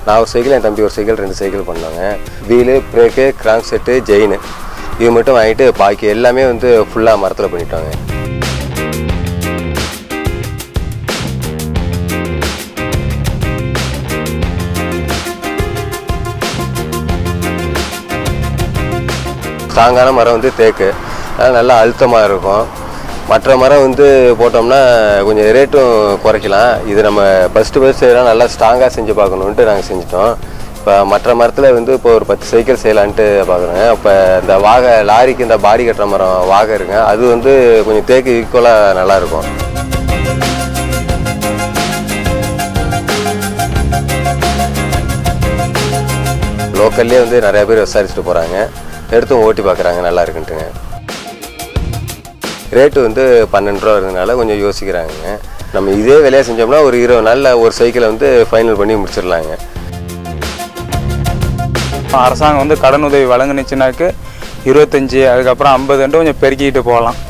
நான் ஒரு சைக்கிள் என் தம்பி ஒரு சைக்கிள் ரெண்டு சைக்கிள் பண்ணாங்க wheel brake crank set chain இது மட்டும் வாங்கிட்டு பாக்கி எல்லாமே வந்து ஃபுல்லாக மரத்தில் பண்ணிட்டாங்க ஸ்ட்ராங்கான மரம் வந்து தேக்கு அதனால் நல்லா அழுத்தமாக இருக்கும் மற்ற மரம் வந்து போட்டோம்னா கொஞ்சம் ரேட்டும் குறைக்கலாம் இது நம்ம ஃபஸ்ட்டு ஃபஸ்ட்டு செய்யலாம் நல்லா ஸ்ட்ராங்காக செஞ்சு பார்க்கணுன்ட்டு நாங்கள் செஞ்சிட்டோம் இப்போ மற்ற மரத்தில் வந்து இப்போ ஒரு பத்து சைக்கிள் செய்யலான்ட்டு பார்க்குறோங்க இப்போ இந்த வாகை லாரிக்கு இந்த பாடி கட்டுற மரம் வாகை இருக்குங்க அது வந்து கொஞ்சம் தேக்கு ஈக்குவலாக நல்லாயிருக்கும் லோக்கல்லே வந்து நிறைய பேர் விசாரிச்சுட்டு போகிறாங்க எடுத்தும் ஓட்டி பார்க்குறாங்க நல்லா இருக்குன்ட்டுங்க ரேட்டு வந்து பன்னெண்டு ரூபா இருந்தனால கொஞ்சம் யோசிக்கிறாங்க நம்ம இதே வேலையாக செஞ்சோம்னா ஒரு இருபது நாளில் ஒரு சைக்கிளை வந்து ஃபைனல் பண்ணி முடிச்சிடலாங்க அரசாங்கம் வந்து கடன் உதவி வழங்குனுச்சுனாக்கு இருபத்தஞ்சி அதுக்கப்புறம் ஐம்பதுன்ட்டு கொஞ்சம் பெருக்கிட்டு போகலாம்